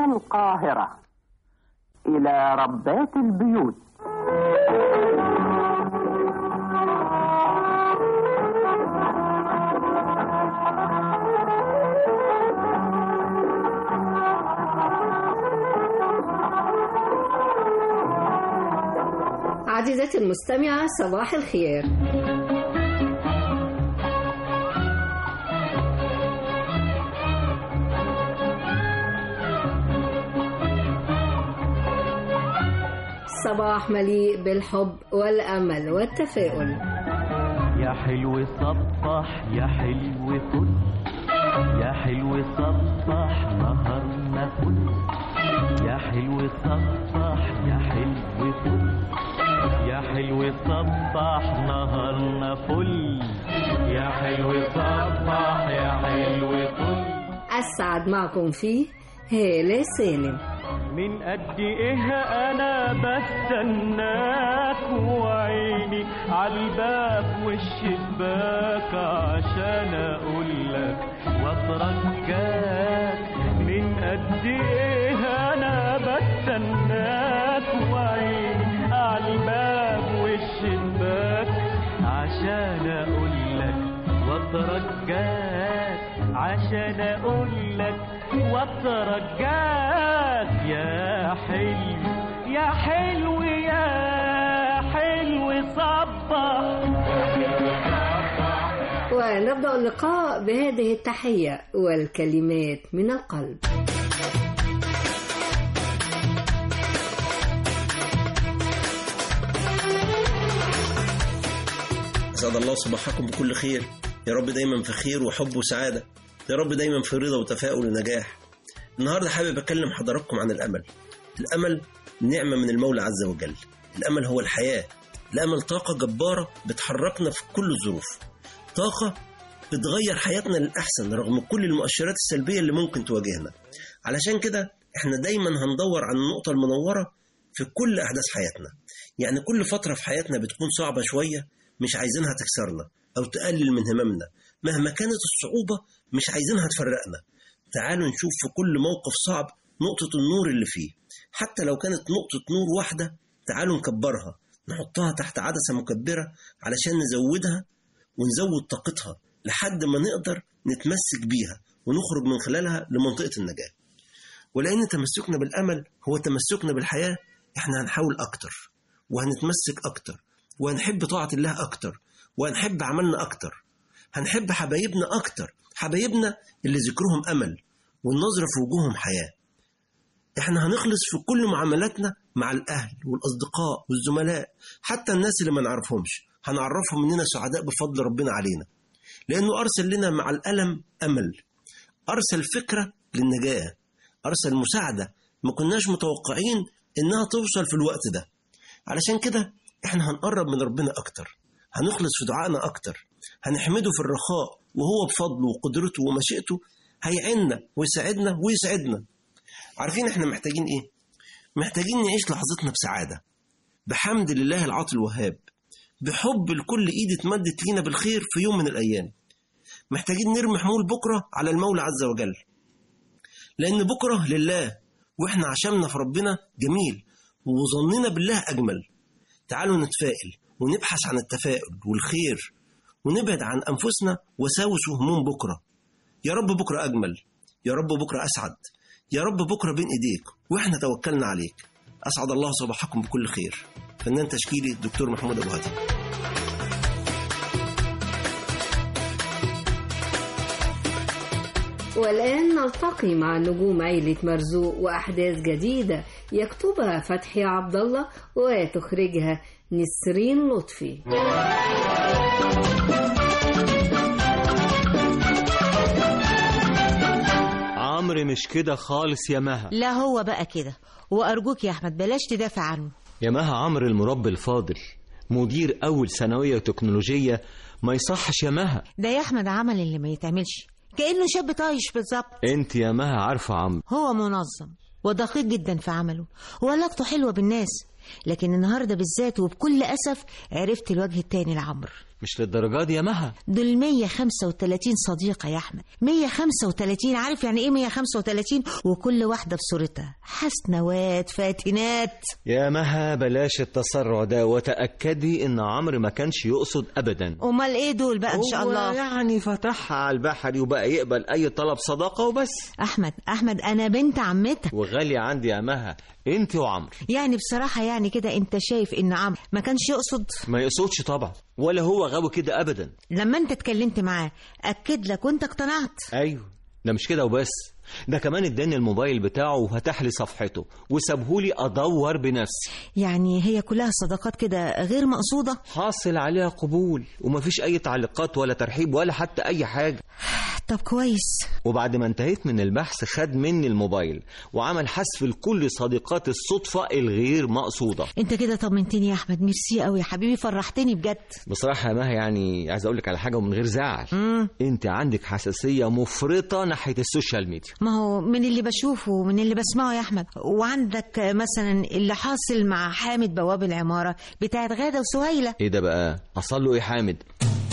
من القاهرة إلى ربات البيوت عزيزتي المستمعة صباح الخير صباح مليء بالحب والأمل والتفاؤل يا حلو صبح يا حلو فل يا حلو صبح نهارنا فل يا حلو صبح يا حلو فل يا حلو صبح نهارنا فل يا حلو صبح يا حلو فل أسعد معكم فيه هالة سالم من قد ايه انا بستناك وعيني عالباب والشباك عشان اقولك واترجاك من قد ايه انا بستناك وعيني عالباب والشباك عشان اقولك واترجاك عشان اقولك واترجاك يا حلو يا حلو يا حلو صبح ونبدأ اللقاء بهذه التحية والكلمات من القلب أسعد الله صباحكم بكل خير يا رب دايما في خير وحب وسعادة يا رب دايما في رضا وتفاؤل ونجاح النهاردة حابب أكلم حضراتكم عن الأمل الأمل نعمة من المولى عز وجل الأمل هو الحياة الأمل طاقة جبارة بتحركنا في كل الظروف طاقة بتغير حياتنا للأحسن رغم كل المؤشرات السلبية اللي ممكن تواجهنا علشان كده احنا دايما هندور عن النقطة المنورة في كل أحداث حياتنا يعني كل فترة في حياتنا بتكون صعبة شوية مش عايزينها تكسرنا أو تقلل من هممنا مهما كانت الصعوبة مش عايزينها تفرقنا تعالوا نشوف في كل موقف صعب نقطة النور اللي فيه حتى لو كانت نقطة نور واحدة تعالوا نكبرها نحطها تحت عدسة مكبرة علشان نزودها ونزود طاقتها لحد ما نقدر نتمسك بيها ونخرج من خلالها لمنطقة النجاة ولأن تمسكنا بالأمل هو تمسكنا بالحياة احنا هنحاول أكتر وهنتمسك أكتر وهنحب طاعة الله أكتر وهنحب عملنا أكتر هنحب حبايبنا أكتر حبايبنا اللي ذكرهم أمل والنظرة في وجوههم حياة احنا هنخلص في كل معاملاتنا مع الأهل والأصدقاء والزملاء حتى الناس اللي ما نعرفهمش هنعرفهم إننا سعداء بفضل ربنا علينا لأنه أرسل لنا مع الألم أمل أرسل فكرة للنجاة أرسل مساعدة ما كناش متوقعين إنها توصل في الوقت ده علشان كده إحنا هنقرب من ربنا أكتر هنخلص في دعائنا أكتر هنحمده في الرخاء وهو بفضله وقدرته ومشيئته هيعيننا ويساعدنا ويسعدنا عارفين إحنا محتاجين إيه؟ محتاجين نعيش لحظتنا بسعادة بحمد لله العاطي الوهاب بحب لكل إيد اتمدت لينا بالخير في يوم من الأيام محتاجين نرمي حمول بكرة على المولى عز وجل لأن بكرة لله وإحنا عشمنا في ربنا جميل وظننا بالله أجمل تعالوا نتفائل ونبحث عن التفاؤل والخير ونبعد عن أنفسنا وساوس وهموم بكرة يا رب بكرة أجمل يا رب بكرة أسعد يا رب بكرة بين إيديك وإحنا توكلنا عليك أسعد الله صباحكم بكل خير فنان تشكيلي الدكتور محمود أبو هادي والآن نلتقي مع نجوم عيلة مرزوق وأحداث جديدة يكتبها فتحي عبد الله وتخرجها نسرين لطفي عمرو مش كده خالص يا مها لا هو بقى كده وأرجوك يا أحمد بلاش تدافع عنه يا مها عمرو المربي الفاضل مدير أول ثانوية تكنولوجية ما يصحش يا مها ده يا أحمد عمل اللي ما يتعملش كأنه شاب طايش بالظبط انت يا مها عارفة عمرو هو منظم ودقيق جدا في عمله وعلاقته حلوة بالناس لكن النهاردة بالذات وبكل أسف عرفت الوجه التاني لعمرو مش للدرجة دي يا مها دول 135 صديقة يا أحمد 135 عارف يعني إيه 135 وكل واحدة بصورتها حسنوات فاتنات يا مها بلاش التسرع ده وتأكدي إن عمرو ما كانش يقصد أبدا أمال إيه دول بقى إن شاء هو الله يعني فتحها على البحري وبقى يقبل أي طلب صداقة وبس أحمد أحمد أنا بنت عمتك وغالية عندي يا مها أنت وعمرو يعني بصراحة يعني كده أنت شايف إن عمرو ما كانش يقصد ما يقصدش طبعا ولا هو غاوي كده أبدا لما أنت اتكلمت معاه أكد لك وأنت اقتنعت أيوه ده مش كده وبس ده كمان اداني الموبايل بتاعه وفتح لي صفحته وسابهولي ادور بنفسي يعني هي كلها صداقات كده غير مقصودة حاصل عليها قبول ومفيش اي تعليقات ولا ترحيب ولا حتى اي حاجه طب كويس وبعد ما انتهيت من البحث خد مني الموبايل وعمل حذف لكل صديقات الصدفه الغير مقصوده أنت كده طمنتني يا أحمد ميرسي قوي يا حبيبي فرحتني بجد بصراحه يا مها يعني عايز اقول لك على حاجه ومن غير زعل مم. انت عندك حساسيه مفرطه ناحيه السوشيال ميديا ما هو من اللي بشوفه ومن اللي بسمعه يا احمد وعندك مثلا اللي حاصل مع حامد بواب العماره بتاعت غاده وسهيله ايه ده بقى حصل له ايه حامد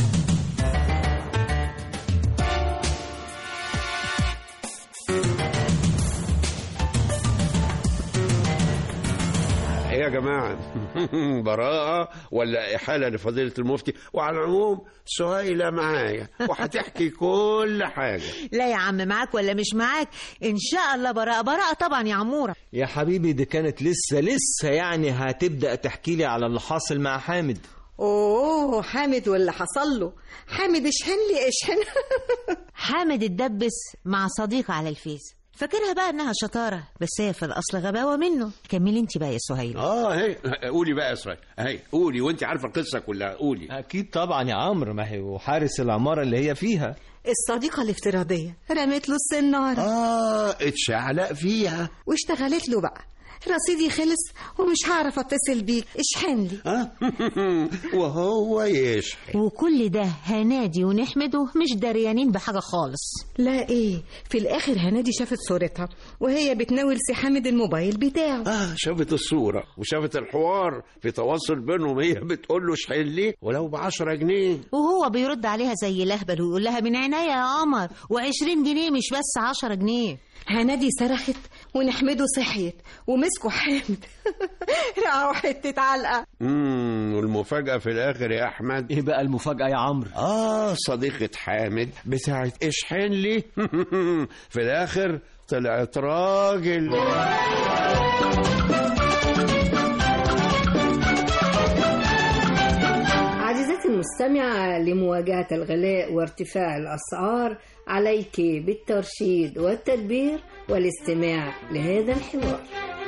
ايه يا جماعة براءة ولا إحالة لفضيلة المفتي وعلى العموم سهيلة معايا وهتحكي كل حاجة لا يا عم معاك ولا مش معاك ان شاء الله براءه براءه طبعا يا عموره يا حبيبي دي كانت لسه لسه يعني هتبدا تحكي لي على اللي حاصل مع حامد اوه حامد واللي حصل له حامد اشحن لي اشحن حامد اتدبس مع صديقه على الفيس فاكرها بقى انها شطاره بس هي في الاصل غباوه منه كملي انت بقى يا سهيله اه هي قولي بقى يا سهيل اهي قولي وانت عارفة القصة كلها قولي اكيد طبعا يا عمرو ما هي وحارس العماره اللي هي فيها الصديقة الافتراضية رمت له السنارة اه اتشعلق فيها واشتغلت له بقى رصيدي خلص ومش هعرف اتصل بيك اشحن لي اه وهو يشحن وكل ده هنادي ونحمده مش دريانين بحاجه خالص لا ايه في الاخر هنادي شافت صورتها وهي بتناول سي حامد الموبايل بتاعه اه شافت الصورة وشافت الحوار في تواصل بينهم هي بتقول له اشحن لي ولو ب 10 جنيه وهو بيرد عليها زي لهبل ويقول لها من عينيا يا قمر و20 جنيه مش بس 10 جنيه هنادي صرخت ونحمده صحيت ومسكوا حامد رقعوا حتة علقة امم والمفاجأة في الآخر يا أحمد ايه بقى المفاجاه يا عمرو آه صديقة حامد بتاعت اشحن لي في الآخر طلعت راجل عزيزتي المستمعة لمواجهة الغلاء وارتفاع الأسعار عليك بالترشيد والتدبير والاستماع لهذا الحوار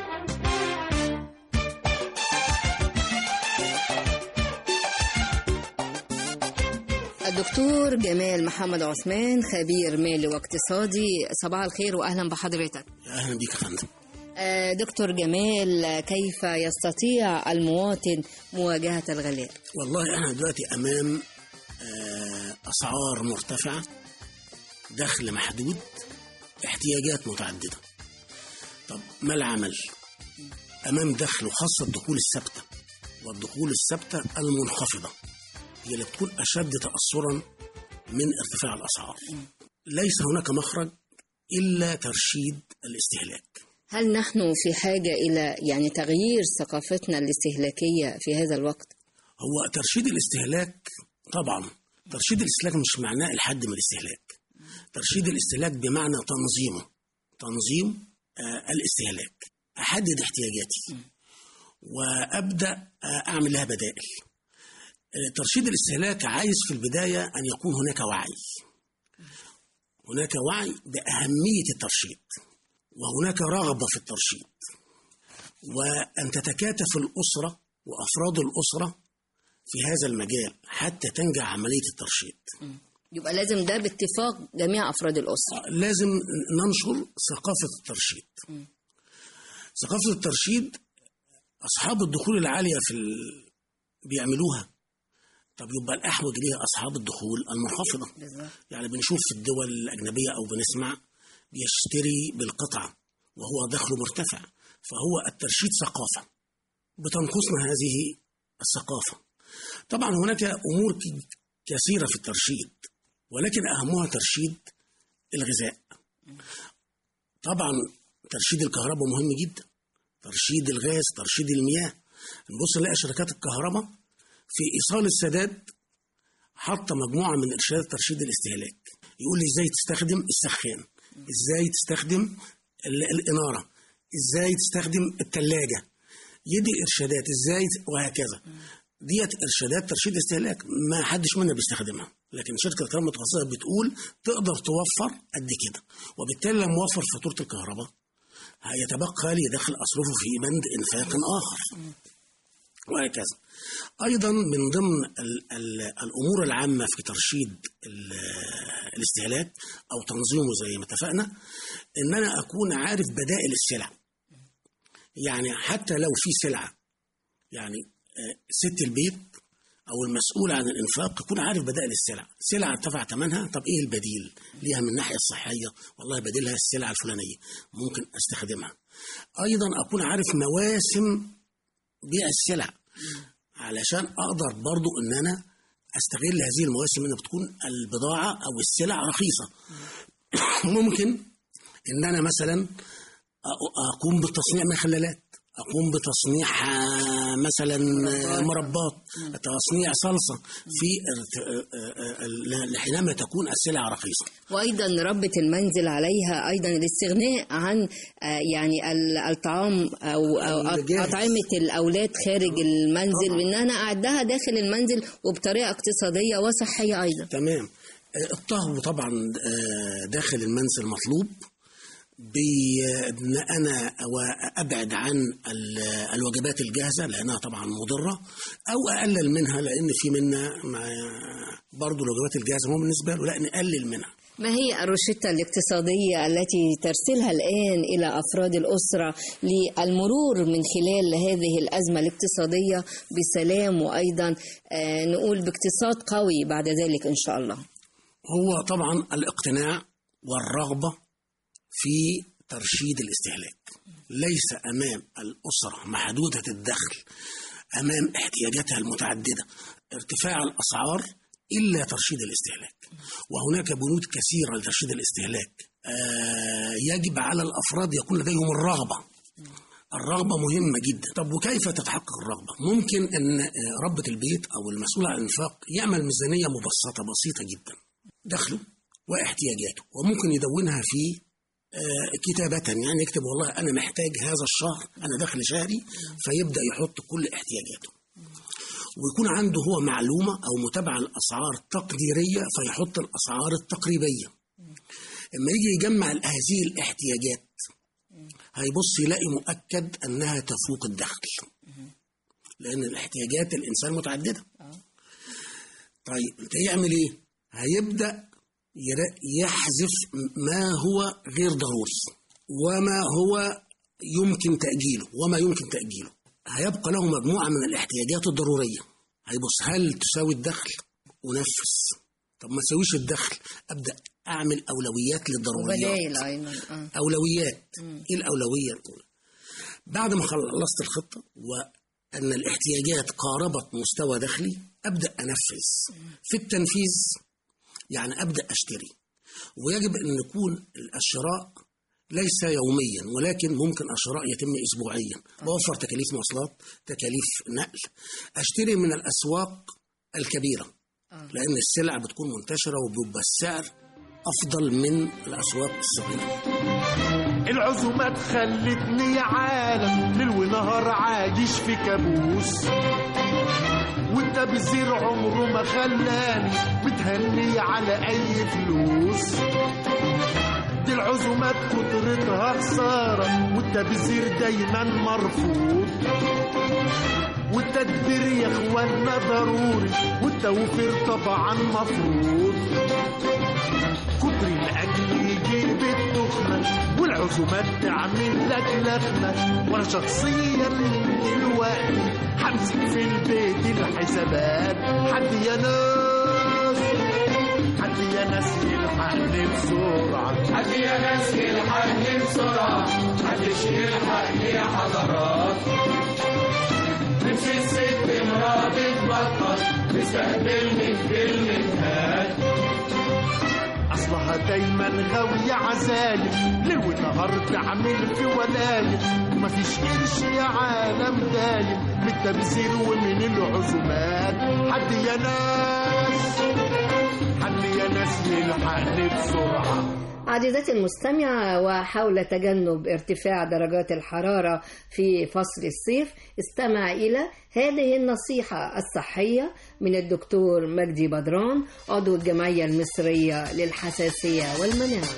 الدكتور جمال محمد عثمان خبير مالي واقتصادي صباح الخير وأهلا بحضرتك اهلا بيك يا فندم آه، دكتور جمال كيف يستطيع المواطن مواجهة الغلاء والله احنا دلوقتي امام آه، اسعار مرتفعه دخل محدود احتياجات متعدده طب ما العمل امام دخل وخاصه الدخول الثابته والدخول الثابته المنخفضه هي اللي بتكون اشد تاثرا من ارتفاع الاسعار ليس هناك مخرج الا ترشيد الاستهلاك هل نحن في حاجة إلى يعني تغيير ثقافتنا الاستهلاكية في هذا الوقت؟ هو ترشيد الاستهلاك طبعا ترشيد الاستهلاك مش معناه الحد من الاستهلاك ترشيد الاستهلاك بمعنى تنظيمه تنظيم آه الاستهلاك احدد احتياجاتي وابدا آه اعمل لها بدائل آه ترشيد الاستهلاك عايز في البدايه ان يكون هناك وعي هناك وعي باهميه الترشيد وهناك رغبه في الترشيد وان تتكاتف الاسره وافراد الاسره في هذا المجال حتى تنجح عمليه الترشيد يبقى لازم ده باتفاق جميع أفراد الأسرة لازم ننشر ثقافة الترشيد ثقافة الترشيد أصحاب الدخول العالية في ال... بيعملوها طب يبقى الأحوج ليها أصحاب الدخول المنخفضة يعني بنشوف في الدول الأجنبية أو بنسمع بيشتري بالقطعة وهو دخله مرتفع فهو الترشيد ثقافة بتنقصنا هذه الثقافة طبعا هناك امور ك- كثيره في الترشيد ولكن اهمها ترشيد الغذاء طبعا ترشيد الكهرباء مهم جدا ترشيد الغاز ترشيد المياه نبص نلاقي شركات الكهرباء في ايصال السداد حاطه مجموعه من ارشادات ترشيد الاستهلاك يقول لي ازاي تستخدم السخان ازاي تستخدم ال- الاناره ازاي تستخدم الثلاجه يدي ارشادات ازاي ت- وهكذا ديت ارشادات ترشيد استهلاك ما حدش منا بيستخدمها لكن شركه الكهرباء المتخصصه بتقول تقدر توفر قد كده وبالتالي لما اوفر فاتوره الكهرباء هيتبقى لي دخل اصرفه في بند انفاق اخر وهكذا ايضا من ضمن ال ال الامور العامه في ترشيد ال- الاستهلاك او تنظيمه زي ما اتفقنا ان انا اكون عارف بدائل السلع يعني حتى لو في سلعه يعني آه، ست البيت او المسؤول عن الانفاق يكون عارف بدائل السلع سلعه ارتفع ثمنها طب ايه البديل ليها من الناحيه الصحيه والله بديلها السلعه الفلانيه ممكن استخدمها ايضا اكون عارف مواسم بيع السلع علشان اقدر برضو ان انا استغل هذه المواسم ان بتكون البضاعه او السلع رخيصه ممكن ان انا مثلا أ- اقوم بالتصنيع مخللات اقوم بتصنيع آه، مثلا آه، مربات تصنيع صلصه في ارت- آه، آه، آه، حينما تكون السلع رخيصه وأيضا ربة المنزل عليها أيضا الاستغناء عن آه، يعني ال- الطعام أو, أو الجاهز. أطعمة الأولاد خارج المنزل وإن أنا أعدها داخل المنزل وبطريقة اقتصادية وصحية أيضا تمام آه، الطهو طبعا آه، داخل المنزل مطلوب بان انا أو- ابعد عن ال- الوجبات الجاهزه لانها طبعا مضره او اقلل منها لان في منا ما- برضو الوجبات الجاهزه مو بالنسبه له لا نقلل منها ما هي الروشتة الاقتصادية التي ترسلها الآن إلى أفراد الأسرة للمرور من خلال هذه الأزمة الاقتصادية بسلام وأيضا آه، نقول باقتصاد قوي بعد ذلك إن شاء الله هو طبعا الاقتناع والرغبه في ترشيد الاستهلاك ليس امام الاسره محدوده الدخل امام احتياجاتها المتعدده ارتفاع الاسعار الا ترشيد الاستهلاك وهناك بنود كثيره لترشيد الاستهلاك آه يجب على الافراد يكون لديهم الرغبه الرغبة مهمة جدا طب وكيف تتحقق الرغبة ممكن أن آه، ربة البيت أو المسؤول عن الإنفاق يعمل ميزانية مبسطة بسيطة جدا دخله واحتياجاته وممكن يدونها في آه، كتابة يعني يكتب والله أنا محتاج هذا الشهر أنا دخل شهري فيبدأ يحط كل احتياجاته ويكون عنده هو معلومة أو متابعة الأسعار تقديرية فيحط الأسعار التقريبية لما يجي يجمع هذه الاحتياجات هيبص يلاقي مؤكد أنها تفوق الدخل لأن الاحتياجات الإنسان متعددة طيب يعمل إيه؟ هيبدأ ير- يحذف ما هو غير ضروري وما هو يمكن تأجيله وما يمكن تأجيله هيبقى له مجموعة من الاحتياجات الضرورية هيبص هل تساوي الدخل ونفذ طب ما تساويش الدخل أبدأ أعمل أولويات للضروريات وبدايل أيضا آه. أولويات إيه الأولوية الأولى بعد ما خلصت الخطة وأن الاحتياجات قاربت مستوى دخلي أبدأ أنفذ في التنفيذ يعني أبدأ أشتري ويجب أن يكون الشراء ليس يوميا ولكن ممكن الشراء يتم اسبوعيا بوفر تكاليف مواصلات تكاليف نقل اشتري من الاسواق الكبيره لان السلع بتكون منتشره وبيبقى السعر افضل من الاسواق الصغيره العزومات خلتني عالم ليل ونهار عايش في كابوس والتبذير عمره ما خلاني متهني على اي فلوس دي العزومات كترتها خسارة والتبذير دايما مرفوض والتدبير يا اخوانا ضروري والتوفير طبعا مفروض كتر الاكل يجيب التخمه والعزومات تعمل لك لخمه وانا شخصيا دلوقتي همسك في البيت الحسابات حد يا ناس حد يا ناس يلحقني بسرعه حد يا ناس يلحقني بسرعه محدش يلحقني يا حضرات نمشي الست مرابط عطل مستقبلني كلمة هات اصلها دايما غاوية عزايم ليل ونهار تعمل في ولايم ومفيش قرش يا عالم دايم من التبذير ومن العزومات حد يا ناس حد يا ناس يلحقني بسرعة عزيزتي المستمعة وحول تجنب ارتفاع درجات الحرارة في فصل الصيف استمع إلى هذه النصيحة الصحية من الدكتور مجدي بدران عضو الجمعية المصرية للحساسية والمناعة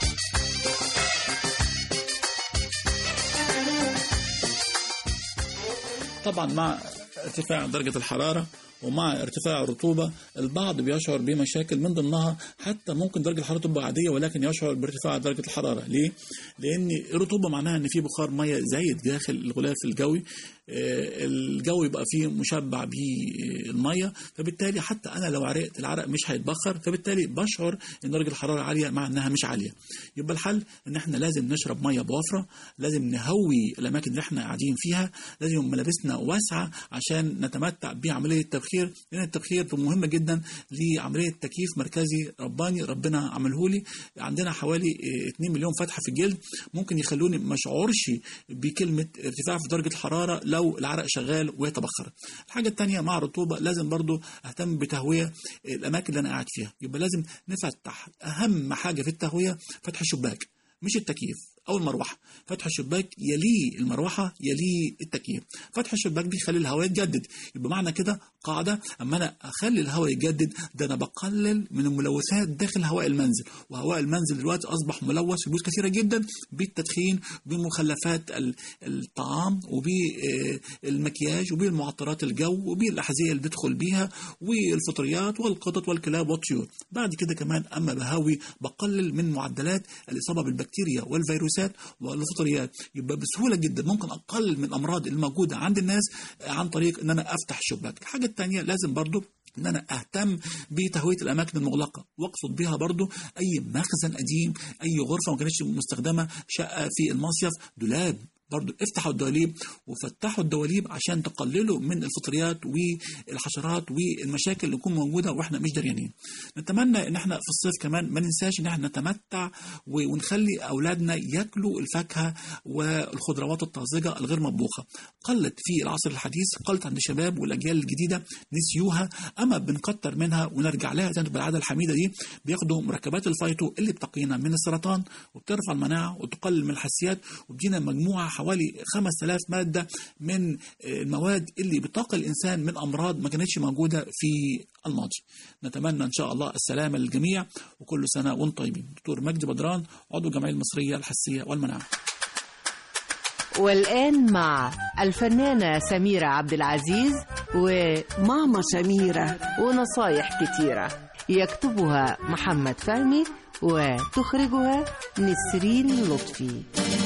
طبعا مع ارتفاع درجة الحرارة ومع ارتفاع الرطوبة البعض بيشعر بمشاكل من ضمنها حتى ممكن درجة الحرارة تبقى عادية ولكن يشعر بارتفاع درجة الحرارة ليه؟ لأن الرطوبة معناها إن في بخار مية زايد داخل الغلاف الجوي آه، الجو يبقى فيه مشبع بالمية فبالتالي حتى أنا لو عرقت العرق مش هيتبخر فبالتالي بشعر إن درجة الحرارة عالية مع إنها مش عالية يبقى الحل إن إحنا لازم نشرب مية بوفرة لازم نهوي الأماكن اللي إحنا قاعدين فيها لازم ملابسنا واسعة عشان نتمتع بعملية التبخير لأن التبخير مهمة جدا لعملية تكييف مركزي رباني ربنا عمله لي عندنا حوالي آه، 2 مليون فتحة في الجلد ممكن يخلوني ما اشعرش بكلمة ارتفاع في درجة الحرارة لو العرق شغال ويتبخر الحاجة التانية مع الرطوبة لازم برضو اهتم بتهوية الأماكن اللي أنا قاعد فيها يبقى لازم نفتح أهم حاجة في التهوية فتح الشباك مش التكييف او المروحه فتح الشباك يليه المروحه يليه التكييف فتح الشباك بيخلي الهواء يتجدد يبقى معنى كده قاعده اما انا اخلي الهواء يتجدد ده انا بقلل من الملوثات داخل هواء المنزل وهواء المنزل دلوقتي اصبح ملوث في بيوت كثيره جدا بالتدخين بمخلفات ال- الطعام وبالمكياج وبالمعطرات الجو وبالاحذيه اللي بيدخل بيها والفطريات والقطط والكلاب والطيور بعد كده كمان اما بهوي بقلل من معدلات الاصابه بالبكتيريا والفيروسات والفطريات يبقى بسهوله جدا ممكن اقلل من الامراض الموجوده عند الناس عن طريق ان انا افتح الشباك الحاجه الثانيه لازم برضو ان انا اهتم بتهويه الاماكن المغلقه واقصد بها برضو اي مخزن قديم اي غرفه ما كانتش مستخدمه شقه في المصيف دولاب برضو افتحوا الدواليب وفتحوا الدواليب عشان تقللوا من الفطريات والحشرات والمشاكل اللي تكون موجوده واحنا مش دريانين. نتمنى ان احنا في الصيف كمان ما ننساش ان احنا نتمتع و- ونخلي اولادنا ياكلوا الفاكهه والخضروات الطازجه الغير مطبوخه. قلت في العصر الحديث قلت عند الشباب والاجيال الجديده نسيوها اما بنكتر منها ونرجع لها زي ما بالعاده الحميده دي بياخدوا مركبات الفيتو اللي بتقينا من السرطان وبترفع المناعه وتقلل من الحساسيات وبدينا مجموعه حوالي 5000 ماده من المواد اللي بتقي الانسان من امراض ما كانتش موجوده في الماضي. نتمنى ان شاء الله السلامه للجميع وكل سنه وانتم طيبين. دكتور مجدي بدران عضو الجمعيه المصريه الحساسيه والمناعه. والآن مع الفنانة سميرة عبد العزيز وماما سميرة ونصايح كتيرة يكتبها محمد فهمي وتخرجها نسرين لطفي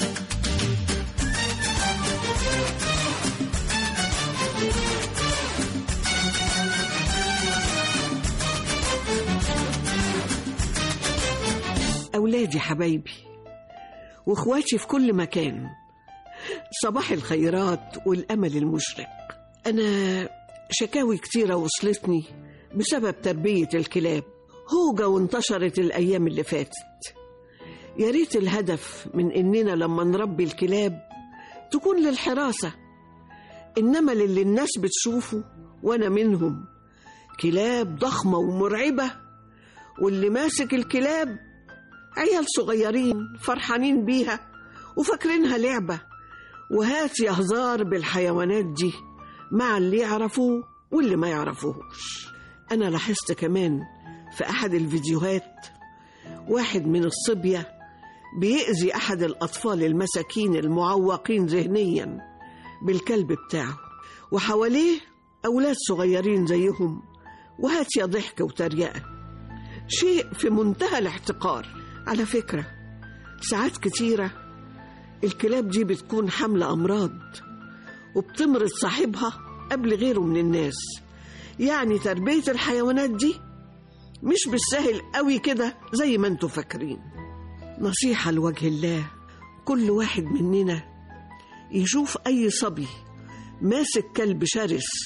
أولادي حبايبي وإخواتي في كل مكان صباح الخيرات والأمل المشرق أنا شكاوي كتيرة وصلتني بسبب تربية الكلاب هوجة وانتشرت الأيام اللي فاتت يا ريت الهدف من إننا لما نربي الكلاب تكون للحراسة إنما للي الناس بتشوفه وأنا منهم كلاب ضخمة ومرعبة واللي ماسك الكلاب عيال صغيرين فرحانين بيها وفاكرينها لعبة وهات يا هزار بالحيوانات دي مع اللي يعرفوه واللي ما يعرفوهوش أنا لاحظت كمان في أحد الفيديوهات واحد من الصبية بيأذي أحد الأطفال المساكين المعوقين ذهنيا بالكلب بتاعه وحواليه أولاد صغيرين زيهم وهات يا ضحك وتريقة شيء في منتهى الاحتقار على فكرة ساعات كتيرة الكلاب دي بتكون حاملة أمراض وبتمرض صاحبها قبل غيره من الناس يعني تربية الحيوانات دي مش بالسهل قوي كده زي ما انتوا فاكرين نصيحة لوجه الله كل واحد مننا يشوف أي صبي ماسك كلب شرس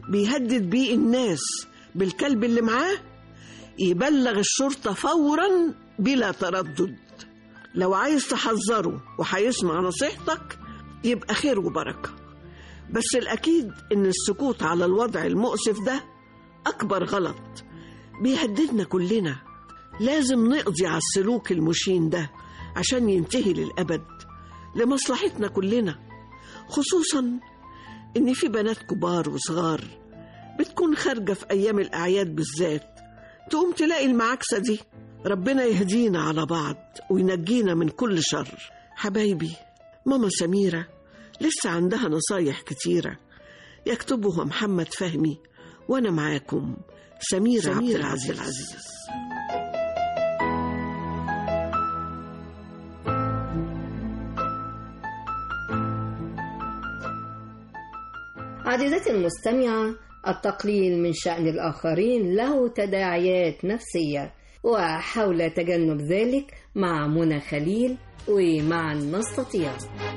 بيهدد بيه الناس بالكلب اللي معاه يبلغ الشرطة فورا بلا تردد لو عايز تحذره وهيسمع نصيحتك يبقى خير وبركة بس الأكيد إن السكوت على الوضع المؤسف ده أكبر غلط بيهددنا كلنا لازم نقضي على السلوك المشين ده عشان ينتهي للأبد لمصلحتنا كلنا خصوصا إن في بنات كبار وصغار بتكون خارجة في أيام الأعياد بالذات تقوم تلاقي المعاكسة دي ربنا يهدينا على بعض وينجينا من كل شر حبايبي ماما سميرة لسه عندها نصايح كتيرة يكتبها محمد فهمي وأنا معاكم سميرة, سميرة عبد العزيز, عبد العزيز. عزيزتي المستمعة التقليل من شأن الآخرين له تداعيات نفسية وحول تجنب ذلك مع منى خليل ومعا نستطيع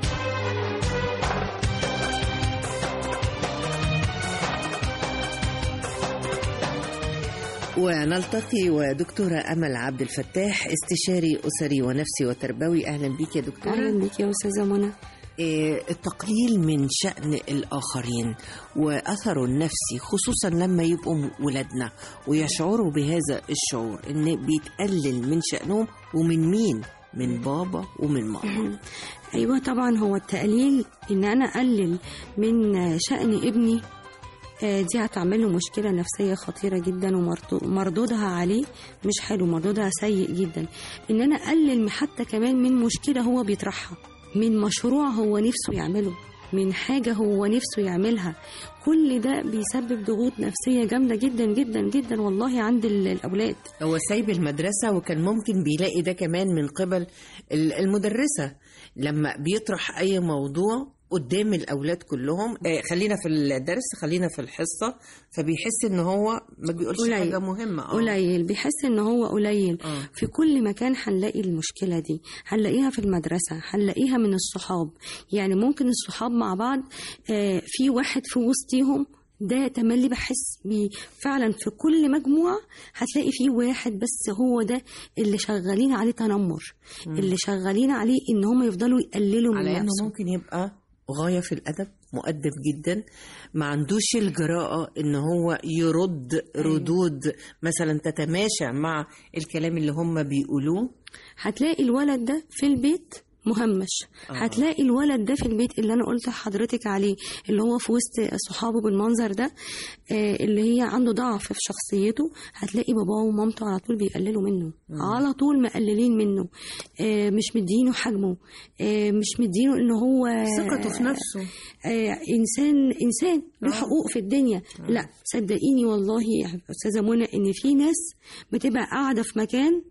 ونلتقي ودكتورة أمل عبد الفتاح استشاري أسري ونفسي وتربوي أهلا بك يا دكتورة أهلا بك يا أستاذة منى التقليل من شأن الآخرين وأثره النفسي خصوصا لما يبقوا ولادنا ويشعروا بهذا الشعور إن بيتقلل من شأنهم ومن مين؟ من بابا ومن ماما أيوة طبعا هو التقليل إن أنا أقلل من شأن ابني دي هتعمل له مشكلة نفسية خطيرة جدا ومردودها عليه مش حلو مردودها سيء جدا إن أنا أقلل حتى كمان من مشكلة هو بيطرحها من مشروع هو نفسه يعمله من حاجة هو نفسه يعملها كل ده بيسبب ضغوط نفسية جامدة جدا جدا جدا والله عند الأولاد هو سايب المدرسة وكان ممكن بيلاقي ده كمان من قبل المدرسة لما بيطرح أي موضوع قدام الاولاد كلهم آه خلينا في الدرس خلينا في الحصه فبيحس ان هو ما بيقولش قليل. حاجه مهمه آه. قليل بيحس ان هو قليل آه. في كل مكان هنلاقي المشكله دي هنلاقيها في المدرسه هنلاقيها من الصحاب يعني ممكن الصحاب مع بعض آه في واحد في وسطيهم ده تملي بحس بيه فعلا في كل مجموعة هتلاقي فيه واحد بس هو ده اللي شغالين عليه تنمر م. اللي شغالين عليه ان هم يفضلوا يقللوا على من انه نفسه ممكن يبقى غاية في الأدب مؤدب جدا ما عندوش الجراءة إن هو يرد ردود مثلا تتماشى مع الكلام اللي هم بيقولوه هتلاقي الولد ده في البيت مهمش آه. هتلاقي الولد ده في البيت اللي انا قلت لحضرتك عليه اللي هو في وسط صحابه بالمنظر ده آه اللي هي عنده ضعف في شخصيته هتلاقي باباه ومامته على طول بيقللوا منه مم. على طول مقللين منه آه مش مدينه حجمه آه مش مدينه ان هو ثقته في نفسه آه انسان انسان له حقوق في الدنيا آه. لا صدقيني والله يا استاذه منى ان في ناس بتبقى قاعده في مكان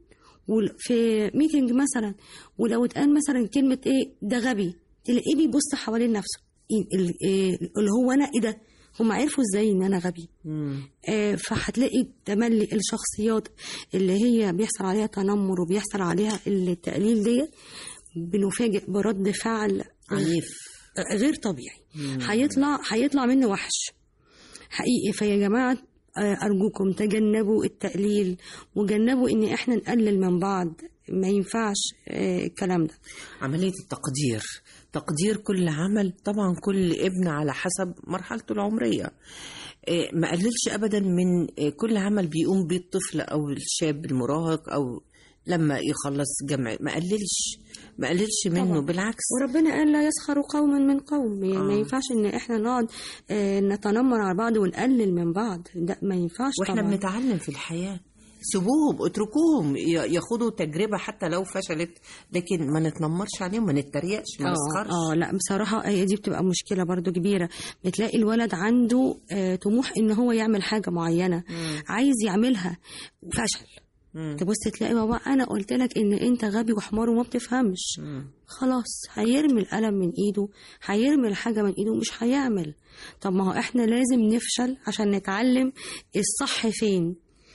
في ميتنج مثلا ولو اتقال مثلا كلمة ايه ده غبي تلاقيه بيبص حوالين نفسه إيه اللي هو انا ايه ده هم عرفوا ازاي ان انا غبي آه فهتلاقي تملي الشخصيات اللي هي بيحصل عليها تنمر وبيحصل عليها التقليل ديت بنفاجئ برد فعل عنيف غير طبيعي هيطلع هيطلع منه وحش حقيقي فيا جماعه أرجوكم تجنبوا التقليل وجنبوا إن إحنا نقلل من بعض ما ينفعش الكلام ده عملية التقدير تقدير كل عمل طبعا كل ابن على حسب مرحلته العمرية ما قللش أبدا من كل عمل بيقوم بيه الطفل أو الشاب المراهق أو لما يخلص جامعة ما قللش ما قللش منه طبعا. بالعكس وربنا قال لا يسخر قوما من قوم يعني آه. ما ينفعش ان احنا نقعد آه نتنمر على بعض ونقلل من بعض ده ما ينفعش واحنا طبعا. بنتعلم في الحياه سيبوهم اتركوهم ياخدوا تجربه حتى لو فشلت لكن ما نتنمرش عليهم ما نتريقش ما نسخرش اه لا بصراحه هي دي بتبقى مشكله برضو كبيره بتلاقي الولد عنده آه طموح ان هو يعمل حاجه معينه مم. عايز يعملها وفشل تبص تلاقي بابا انا قلت لك ان انت غبي وحمار وما بتفهمش مم. خلاص هيرمي القلم من ايده هيرمي الحاجه من ايده مش هيعمل طب ما هو احنا لازم نفشل عشان نتعلم الصح فين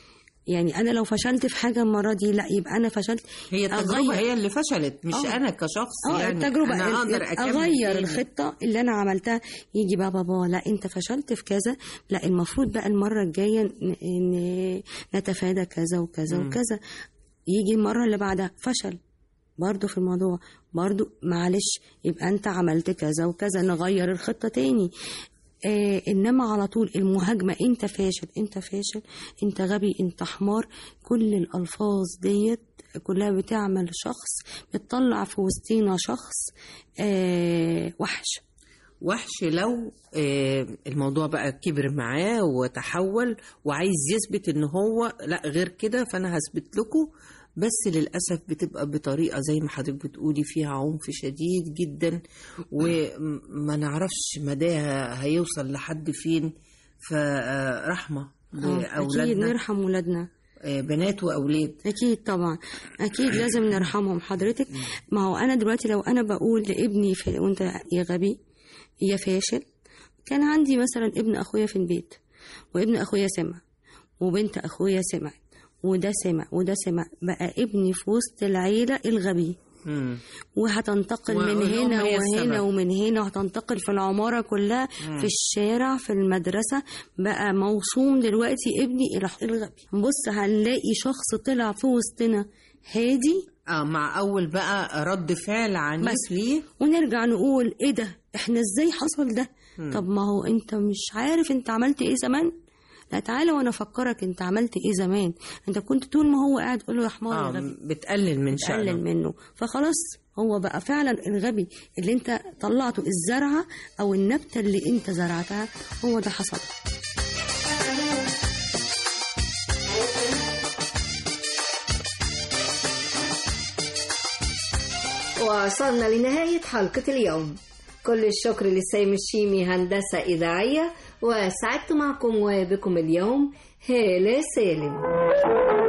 يعني انا لو فشلت في حاجه المره دي لا يبقى انا فشلت هي التجربة هي اللي فشلت مش آه. أنا كشخص اه يعني التجربه أنا أقدر أكمل اغير تاني. الخطه اللي انا عملتها يجي بقى بابا لا انت فشلت في كذا لا المفروض بقى المره الجايه ن- ن- نتفادى كذا وكذا مم. وكذا يجي المره اللي بعدها فشل برضو في الموضوع برضو معلش يبقى انت عملت كذا وكذا نغير الخطه تاني آه انما على طول المهاجمه انت فاشل انت فاشل انت غبي انت حمار كل الالفاظ ديت كلها بتعمل شخص بتطلع في وسطينا شخص آه وحش وحش لو آه، الموضوع بقى كبر معاه وتحول وعايز يثبت ان هو لا غير كده فانا هثبت لكم بس للاسف بتبقى بطريقه زي ما حضرتك بتقولي فيها عنف شديد جدا وما نعرفش مداها هيوصل لحد فين فرحمه آه، اكيد لاولادنا نرحم ولادنا آه، بنات واولاد اكيد طبعا اكيد لازم نرحمهم حضرتك ما هو انا دلوقتي لو انا بقول لابني في وانت يا غبي يا فاشل كان عندي مثلا ابن اخويا في البيت وابن اخويا سمع وبنت اخويا سمعت وده سمع وده سمع بقى ابني في وسط العيله الغبي مم. وهتنتقل من والأم هنا هي وهنا السبب. ومن هنا وهتنتقل في العمارة كلها مم. في الشارع في المدرسة بقى موصوم دلوقتي ابني إلى الغبي بص هنلاقي شخص طلع في وسطنا هادي اه مع اول بقى رد فعل عنيف بس ليه ونرجع نقول ايه ده احنا ازاي حصل ده مم. طب ما هو انت مش عارف انت عملت ايه زمان لا تعالى وانا افكرك انت عملت ايه زمان انت كنت طول ما هو قاعد تقول له يا حمار يا اه غبي بتقلل من شأنه تقلل منه فخلاص هو بقى فعلا الغبي اللي انت طلعته الزرعه او النبته اللي انت زرعتها هو ده حصل وصلنا لنهاية حلقة اليوم كل الشكر لسامي الشيمي هندسة إذاعية وسعدت معكم وبكم اليوم هالة سالم